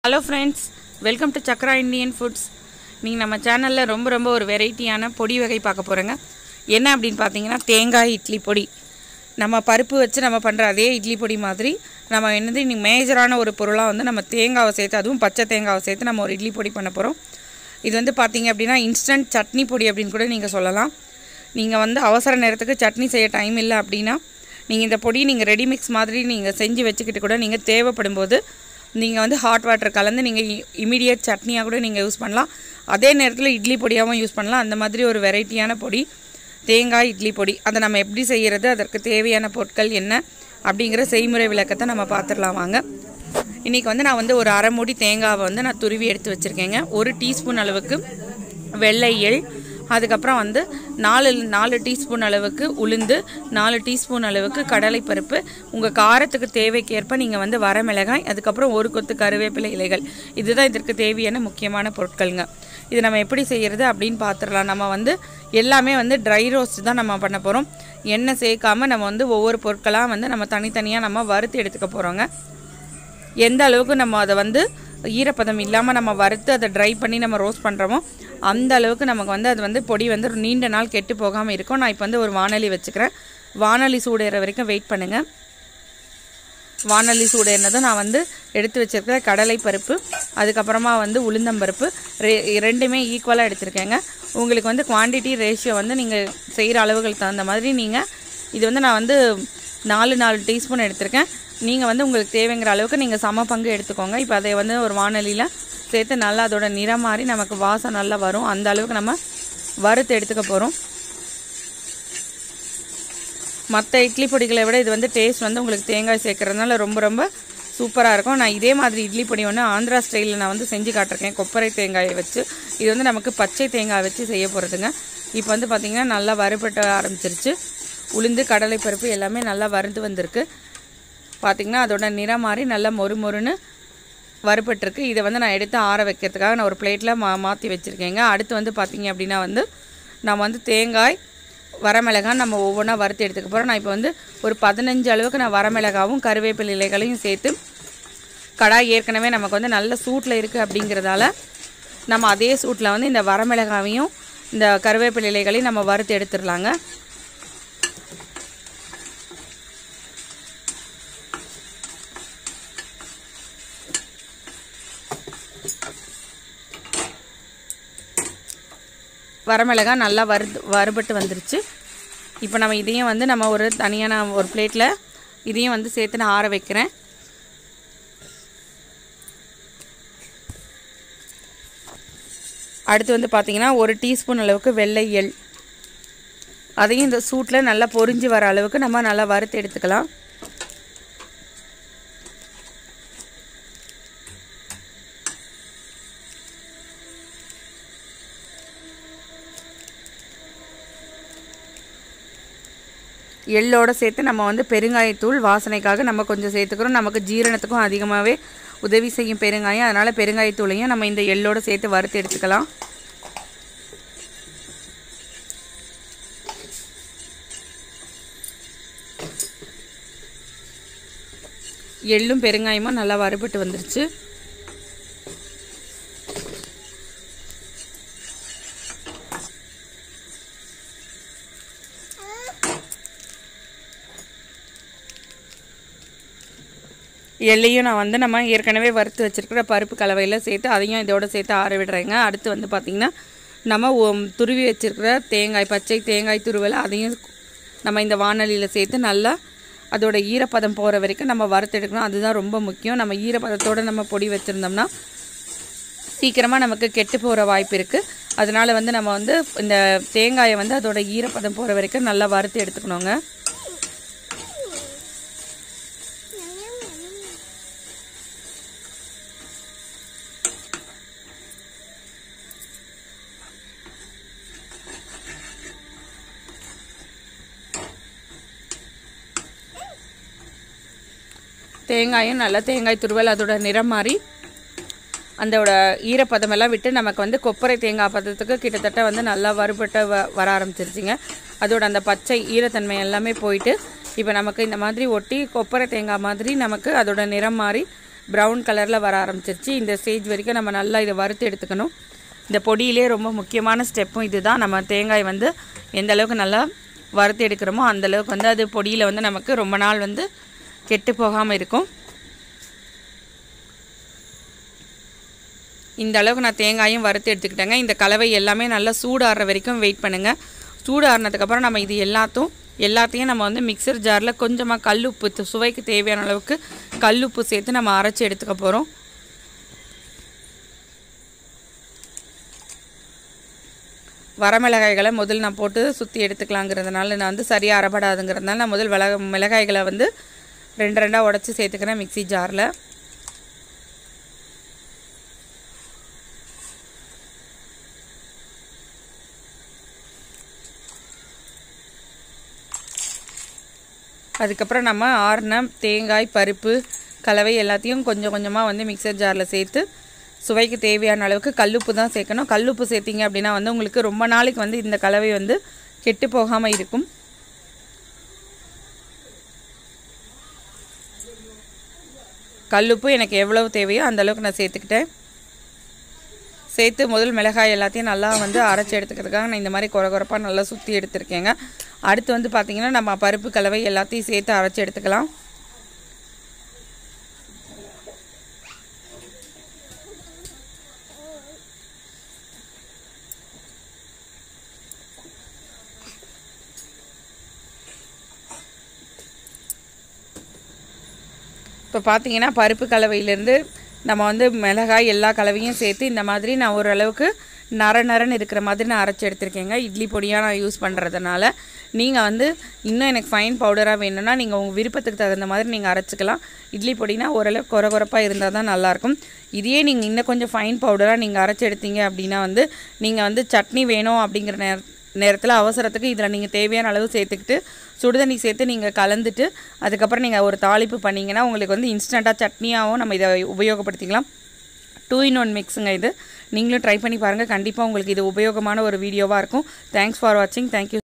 hello friends welcome to Chakra Indian foods நீங்கள் நம்ம சேனலில் ரொம்ப ரொம்ப ஒரு வெரைட்டியான பொடி வகை பார்க்க போகிறோங்க என்ன அப்படின்னு பார்த்தீங்கன்னா தேங்காய் இட்லி பொடி நம்ம பருப்பு வச்சு நம்ம பண்ணுற அதே இட்லி பொடி மாதிரி நம்ம என்னது இன்னைக்கு மேஜரான ஒரு பொருளாக வந்து நம்ம தேங்காவை சேர்த்து அதுவும் பச்சை தேங்காவை சேர்த்து நம்ம ஒரு இட்லி பொடி பண்ண போகிறோம் இது வந்து பார்த்தீங்க அப்படின்னா இன்ஸ்டன்ட் சட்னி பொடி அப்படின்னு கூட நீங்கள் சொல்லலாம் நீங்கள் வந்து அவசர நேரத்துக்கு சட்னி செய்ய டைம் இல்லை அப்படின்னா நீங்கள் இந்த பொடி நீங்கள் ரெடி மிக்ஸ் மாதிரி நீங்கள் செஞ்சு வச்சுக்கிட்டு கூட நீங்கள் தேவைப்படும் போது நீங்கள் வந்து ஹாட் வாட்டர் கலந்து நீங்கள் இமீடியட் சட்னியாக கூட நீங்கள் யூஸ் பண்ணலாம் அதே நேரத்தில் இட்லி பொடியாகவும் யூஸ் பண்ணலாம் அந்த மாதிரி ஒரு வெரைட்டியான பொடி தேங்காய் இட்லி பொடி அதை நம்ம எப்படி செய்கிறது அதற்கு தேவையான பொருட்கள் என்ன அப்படிங்கிற செய்முறை விளக்கத்தை நம்ம பார்த்துடலாம் வாங்க இன்றைக்கி வந்து நான் வந்து ஒரு அரை மூடி தேங்காவை வந்து நான் துருவி எடுத்து வச்சுருக்கேங்க ஒரு டீஸ்பூன் அளவுக்கு வெள்ளை எள் அதுக்கப்புறம் வந்து நாலு நாலு டீஸ்பூன் அளவுக்கு உளுந்து நாலு டீஸ்பூன் அளவுக்கு கடலைப்பருப்பு உங்கள் காரத்துக்கு தேவைக்கேற்ப நீங்கள் வந்து வரமிளகாய் அதுக்கப்புறம் ஒரு கொத்து கருவேப்பிலை இலைகள் இதுதான் இதற்கு தேவையான முக்கியமான பொருட்கள்ங்க இது நம்ம எப்படி செய்கிறது அப்படின்னு பார்த்துடலாம் நம்ம வந்து எல்லாமே வந்து ட்ரை ரோஸ்ட் தான் நம்ம பண்ண போகிறோம் எண்ணெய் சேர்க்காம நம்ம வந்து ஒவ்வொரு பொருட்களாக வந்து நம்ம தனித்தனியாக நம்ம வறுத்து எடுத்துக்க போகிறோங்க எந்த அளவுக்கு நம்ம அதை வந்து ஈரப்பதம் இல்லாமல் நம்ம வறுத்து அதை ட்ரை பண்ணி நம்ம ரோஸ்ட் பண்ணுறோமோ அந்த அளவுக்கு நமக்கு வந்து அது வந்து பொடி வந்து ஒரு நீண்ட நாள் கெட்டு போகாமல் இருக்கும் நான் இப்போ வந்து ஒரு வானொலி வச்சுக்கிறேன் வானொலி சூடேற வரைக்கும் வெயிட் பண்ணுங்கள் வானொலி சூடேறினதும் நான் வந்து எடுத்து வச்சிருக்கிற கடலை பருப்பு அதுக்கப்புறமா வந்து உளுந்தம்பருப்பு ரெ ரெண்டுமே ஈக்குவலாக எடுத்திருக்கேங்க உங்களுக்கு வந்து குவான்டிட்டி ரேஷியோ வந்து நீங்கள் செய்கிற அளவுகளுக்கு தகுந்த மாதிரி நீங்கள் இது வந்து நான் வந்து நாலு நாலு டீஸ்பூன் எடுத்திருக்கேன் நீங்கள் வந்து உங்களுக்கு தேவைங்கிற அளவுக்கு நீங்கள் சம பங்கு எடுத்துக்கோங்க இப்போ அதை வந்து ஒரு வானொலியில் சேர்த்து நல்லா அதோட நிறம் மாறி நமக்கு வாசம் நல்லா வரும் அந்த அளவுக்கு நம்ம வறுத்து எடுத்துக்க போகிறோம் மற்ற இட்லி பொடிகளை விட இது வந்து டேஸ்ட் வந்து உங்களுக்கு தேங்காய் சேர்க்கறதுனால ரொம்ப ரொம்ப சூப்பராக இருக்கும் நான் இதே மாதிரி இட்லி பொடி ஒன்று ஆந்திரா ஸ்டைலில் நான் வந்து செஞ்சு காட்டிருக்கேன் கொப்பரை தேங்காயை வச்சு இது வந்து நமக்கு பச்சை தேங்காய் வச்சு செய்ய போகிறதுங்க இப்போ வந்து பார்த்திங்கன்னா நல்லா வறுபட்ட ஆரம்பிச்சிருச்சு உளுந்து கடலை பருப்பு எல்லாமே நல்லா வறுத்து வந்திருக்கு பார்த்திங்கன்னா அதோட நிறம் மாறி நல்லா மொறு மொறுன்னு வறுபட்டிருக்கு இதை வந்து நான் எடுத்து ஆற வைக்கிறதுக்காக நான் ஒரு பிளேட்டில் மா மாற்றி வச்சுருக்கேங்க அடுத்து வந்து பார்த்திங்க அப்படின்னா வந்து நம்ம வந்து தேங்காய் வரமிளகாய் நம்ம ஒவ்வொன்றா வறுத்து எடுத்துக்க போகிறோம் நான் இப்போ வந்து ஒரு பதினஞ்சு அளவுக்கு நான் வரமிளகாவும் கருவேப்பிலை இலைகளையும் சேர்த்து கடாய் ஏற்கனவே நமக்கு வந்து நல்ல சூட்டில் இருக்குது அப்படிங்கிறதால நம்ம அதே சூட்டில் வந்து இந்த வரமிளகாவையும் இந்த கருவேப்பிலை இலைகளையும் நம்ம வறுத்து எடுத்துடலாங்க வரமிளகாய் நல்லா வறு வறுபட்டு வந்துருச்சு இப்போ நம்ம இதையும் வந்து நம்ம ஒரு தனியாக நான் ஒரு பிளேட்டில் இதையும் வந்து சேர்த்து நான் ஆற வைக்கிறேன் அடுத்து வந்து பார்த்திங்கன்னா ஒரு டீஸ்பூன் அளவுக்கு வெள்ளை எள் அதையும் இந்த சூட்டில் நல்லா பொரிஞ்சு வர அளவுக்கு நம்ம நல்லா வறுத்து எடுத்துக்கலாம் எள்ளோட சேர்த்து நம்ம வந்து பெருங்காயத்தூள் வாசனைக்காக நம்ம கொஞ்சம் சேர்த்துக்கிறோம் நமக்கு ஜீரணத்துக்கும் அதிகமாகவே உதவி செய்யும் பெருங்காயம் அதனால் பெருங்காயத்தூளையும் நம்ம இந்த எள்ளோட சேர்த்து வறுத்து எடுத்துக்கலாம் எள்ளும் பெருங்காயமும் நல்லா வறுபட்டு வந்துருச்சு எள்ளையும் நான் வந்து நம்ம ஏற்கனவே வறுத்து வச்சுருக்கிற பருப்பு கலவையில் சேர்த்து அதையும் இதோட சேர்த்து ஆற விடுறேங்க அடுத்து வந்து பார்த்திங்கன்னா நம்ம ஒ- துருவி வச்சுருக்கிற தேங்காய் பச்சை தேங்காய் துருவலை அதையும் நம்ம இந்த வானலியில் சேர்த்து நல்லா அதோட ஈரப்பதம் போகிற வரைக்கும் நம்ம வறுத்து எடுக்கணும் அதுதான் ரொம்ப முக்கியம் நம்ம ஈரப்பதத்தோடு நம்ம பொடி வச்சுருந்தோம்னா சீக்கிரமாக நமக்கு கெட்டு போகிற வாய்ப்பு இருக்குது அதனால் வந்து நம்ம வந்து இந்த தேங்காயை வந்து அதோட ஈரப்பதம் போகிற வரைக்கும் நல்லா வறுத்து எடுத்துக்கணுங்க தேங்காயும் நல்லா தேங்காய் துருவல் அதோட நிறம் மாறி அதோட ஈரப்பதமெல்லாம் விட்டு நமக்கு வந்து கொப்பரை தேங்காய் பதத்துக்கு கிட்டத்தட்ட வந்து நல்லா வறுபட்ட வ வர ஆரம்பிச்சிருச்சுங்க அதோட அந்த பச்சை ஈரத்தன்மை எல்லாமே போயிட்டு இப்போ நமக்கு இந்த மாதிரி ஒட்டி கொப்பரை தேங்காய் மாதிரி நமக்கு அதோட நிறம் மாறி ப்ரௌன் கலரில் வர ஆரம்பிச்சிருச்சு இந்த ஸ்டேஜ் வரைக்கும் நம்ம நல்லா இதை வறுத்து எடுத்துக்கணும் இந்த பொடியிலே ரொம்ப முக்கியமான ஸ்டெப்பும் இதுதான் நம்ம தேங்காய் வந்து எந்த அளவுக்கு நல்லா வறுத்து எடுக்கிறோமோ அந்த அளவுக்கு வந்து அது பொடியில் வந்து நமக்கு ரொம்ப நாள் வந்து கெட்டு போகாமல் இருக்கும் இந்த அளவுக்கு நான் தேங்காயும் வறுத்து எடுத்துக்கிட்டேங்க இந்த கலவை எல்லாமே நல்லா சூடாடுற வரைக்கும் வெயிட் பண்ணுங்கள் சூடு ஆறுனதுக்கப்புறம் நம்ம இது எல்லாத்தும் எல்லாத்தையும் நம்ம வந்து மிக்சர் ஜாரில் கொஞ்சமாக கல்லுப்பு து- சுவைக்கு தேவையான அளவுக்கு கல்லுப்பு சேர்த்து நம்ம அரைச்சி எடுத்துக்க போகிறோம் வரமிளகாய்களை முதல் நான் போட்டு சுற்றி எடுத்துக்கலாங்கிறதுனால நான் வந்து சரியாக அறப்படாதுங்கிறதுனால நான் முதல் மிளக மிளகாய்களை வந்து ரெண்டு ரெண்டாக உடச்சி சேர்த்துக்கிறேன் மிக்ஸி ஜாரில் அதுக்கப்புறம் நம்ம ஆறுன தேங்காய் பருப்பு கலவை எல்லாத்தையும் கொஞ்சம் கொஞ்சமாக வந்து மிக்சர் ஜாரில் சேர்த்து சுவைக்கு தேவையான அளவுக்கு கல்லுப்பு தான் சேர்க்கணும் கல்லுப்பு சேர்த்திங்க அப்படின்னா வந்து உங்களுக்கு ரொம்ப நாளைக்கு வந்து இந்த கலவை வந்து கெட்டு போகாமல் இருக்கும் கல்லுப்பு எனக்கு எவ்வளவு தேவையோ அந்த அளவுக்கு நான் சேர்த்துக்கிட்டேன் சேர்த்து முதல் மிளகாய் எல்லாத்தையும் நல்லா வந்து அரைச்சி எடுத்துக்கிறதுக்காக நான் இந்த மாதிரி குறை குறைப்பாக நல்லா சுற்றி எடுத்திருக்கேங்க அடுத்து வந்து பார்த்திங்கன்னா நம்ம பருப்பு கலவை எல்லாத்தையும் சேர்த்து அரைச்சி எடுத்துக்கலாம் இப்போ பார்த்தீங்கன்னா பருப்பு கலவையிலேருந்து நம்ம வந்து மிளகாய் எல்லா கலவையும் சேர்த்து இந்த மாதிரி நான் ஓரளவுக்கு நர நரன்னு இருக்கிற மாதிரி நான் அரைச்சி எடுத்திருக்கேங்க இட்லி பொடியாக நான் யூஸ் பண்ணுறதுனால நீங்கள் வந்து இன்னும் எனக்கு ஃபைன் பவுடராக வேணும்னா நீங்கள் உங்கள் விருப்பத்துக்கு தகுந்த மாதிரி நீங்கள் அரைச்சிக்கலாம் இட்லி பொடினா ஓரளவுக்கு குறை குறைப்பாக இருந்தால் தான் நல்லாயிருக்கும் இதையே நீங்கள் இன்னும் கொஞ்சம் ஃபைன் பவுடராக நீங்கள் அரைச்சி எடுத்தீங்க அப்படின்னா வந்து நீங்கள் வந்து சட்னி வேணும் அப்படிங்கிற நேர நேரத்தில் அவசரத்துக்கு இதில் நீங்கள் தேவையான அளவு சேர்த்துக்கிட்டு சுடுதண்ணி சேர்த்து நீங்கள் கலந்துட்டு அதுக்கப்புறம் நீங்கள் ஒரு தாளிப்பு பண்ணிங்கன்னா உங்களுக்கு வந்து இன்ஸ்டண்ட்டாக சட்னியாகவும் நம்ம இதை உபயோகப்படுத்திக்கலாம் டூ இன் ஒன் மிக்ஸுங்க இது நீங்களும் ட்ரை பண்ணி பாருங்கள் கண்டிப்பாக உங்களுக்கு இது உபயோகமான ஒரு வீடியோவாக இருக்கும் தேங்க்ஸ் ஃபார் வாட்சிங் தேங்க்யூ